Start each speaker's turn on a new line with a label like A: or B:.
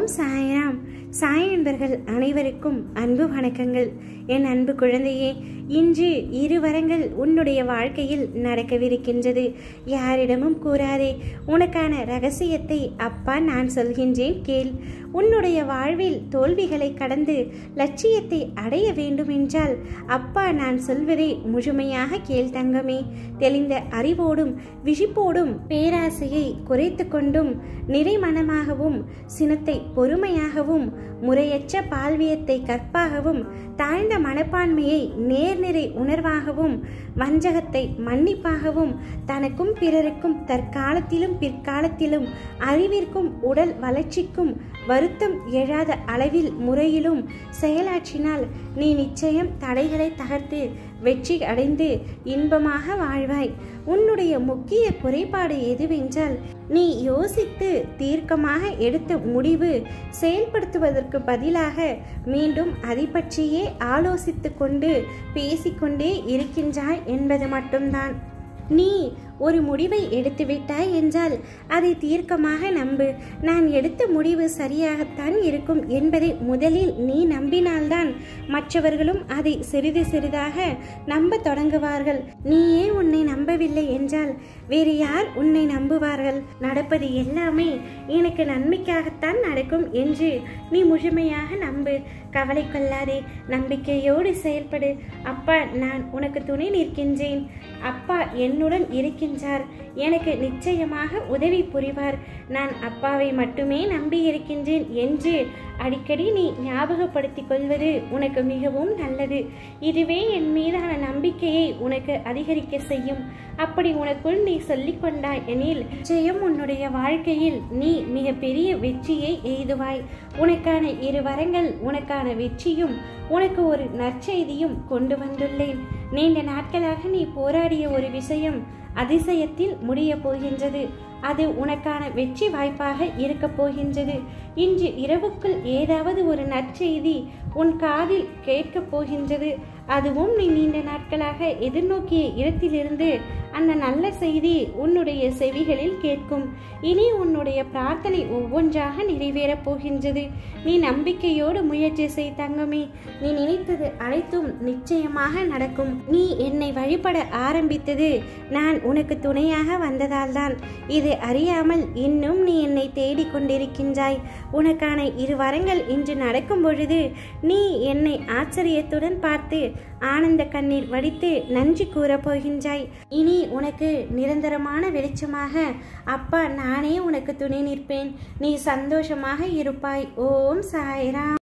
A: ஓம் சாய்ராம் சாய் அன்பர்கள் அனைவருக்கும் அன்பு வணக்கங்கள் என் அன்பு குழந்தையே இன்று இரு வரங்கள் உன்னுடைய வாழ்க்கையில் நடக்கவிருக்கின்றது யாரிடமும் கூறாதே உனக்கான ரகசியத்தை அப்பா நான் சொல்கின்றேன் கேள் உன்னுடைய வாழ்வில் தோல்விகளை கடந்து லட்சியத்தை அடைய வேண்டுமென்றால் அப்பா நான் சொல்வதை முழுமையாக கேள் தங்கமே தெளிந்த அறிவோடும் விழிப்போடும் பேராசையை குறைத்து கொண்டும் நிறைமனமாகவும் சினத்தை பொறுமையாகவும் முறையற்ற பால்வியத்தை கற்பாகவும் தாழ்ந்த மனப்பான்மையை நேர்நிறை உணர்வாகவும் வஞ்சகத்தை மன்னிப்பாகவும் தனக்கும் பிறருக்கும் தற்காலத்திலும் பிற்காலத்திலும் அறிவிற்கும் உடல் வளர்ச்சிக்கும் வருத்தம் எழாத அளவில் முறையிலும் செயலாற்றினால் நீ நிச்சயம் தடைகளை தகர்த்து வெற்றி அடைந்து இன்பமாக வாழ்வாய் உன்னுடைய முக்கிய குறைபாடு எதுவென்றால் நீ யோசித்து தீர்க்கமாக எடுத்த முடிவு செயல்படுத்துவதற்கு பதிலாக மீண்டும் அதை பற்றியே ஆலோசித்து கொண்டு பேசிக்கொண்டே இருக்கின்றாய் என்பது மட்டும்தான் நீ ஒரு முடிவை எடுத்துவிட்டாய் என்றால் அதை தீர்க்கமாக நம்பு நான் எடுத்த முடிவு சரியாகத்தான் இருக்கும் என்பதை முதலில் நீ நம்பினால்தான் மற்றவர்களும் அதை சிறிது சிறிதாக நம்ப தொடங்குவார்கள் நீயே உன்னை நம்பவில்லை என்றால் வேறு யார் உன்னை நம்புவார்கள் நடப்பது எல்லாமே எனக்கு நன்மைக்காகத்தான் நடக்கும் என்று நீ முழுமையாக நம்பு கவலை கொள்ளாதே நம்பிக்கையோடு செயல்படு அப்பா நான் உனக்கு துணை நிற்கின்றேன் அப்பா என்னுடன் இருக்கின்றார் எனக்கு நிச்சயமாக உதவி புரிவார் நான் அப்பாவை மட்டுமே நம்பி இருக்கின்றேன் என்று அடிக்கடி நீ ஞாபகப்படுத்திக் கொள்வது உனக்கு மிகவும் நல்லது இதுவே என் மீதான நம்பிக்கையை உனக்கு அதிகரிக்க செய்யும் அப்படி உனக்குள் நீ சொல்லிக் கொண்டாய் எனில் நிச்சயம் உன்னுடைய வாழ்க்கையில் நீ மிக பெரிய வெற்றியை எய்துவாய் உனக்கான இரு வரங்கள் உனக்கான வெற்றியும் உனக்கு ஒரு நற்செய்தியும் கொண்டு வந்துள்ளேன் நீண்ட நாட்களாக நீ போராடிய ஒரு விஷயம் அதிசயத்தில் முடிய போகின்றது அது உனக்கான வெற்றி வாய்ப்பாக இருக்க போகின்றது இன்று இரவுக்குள் ஏதாவது ஒரு நற்செய்தி உன் காதில் கேட்கப் போகின்றது அதுவும் நீ நீண்ட நாட்களாக எதிர்நோக்கிய இடத்திலிருந்து அந்த நல்ல செய்தி உன்னுடைய செவிகளில் கேட்கும் இனி உன்னுடைய பிரார்த்தனை ஒவ்வொன்றாக நிறைவேறப் போகின்றது நீ நம்பிக்கையோடு முயற்சி செய் தங்கமே நீ நினைத்தது அனைத்தும் நிச்சயமாக நடக்கும் நீ என்னை வழிபட ஆரம்பித்தது நான் உனக்கு துணையாக வந்ததால்தான் இது அறியாமல் இன்னும் நீ என்னை தேடிக் கொண்டிருக்கின்றாய் உனக்கான இரு வரங்கள் இன்று நடக்கும் பொழுது நீ என்னை ஆச்சரியத்துடன் பார்த்து ஆனந்த கண்ணீர் வடித்து நன்றி கூறப் போகின்றாய் இனி உனக்கு நிரந்தரமான வெளிச்சமாக அப்பா நானே உனக்கு துணை நிற்பேன் நீ சந்தோஷமாக இருப்பாய் ஓம் சாய்ராம்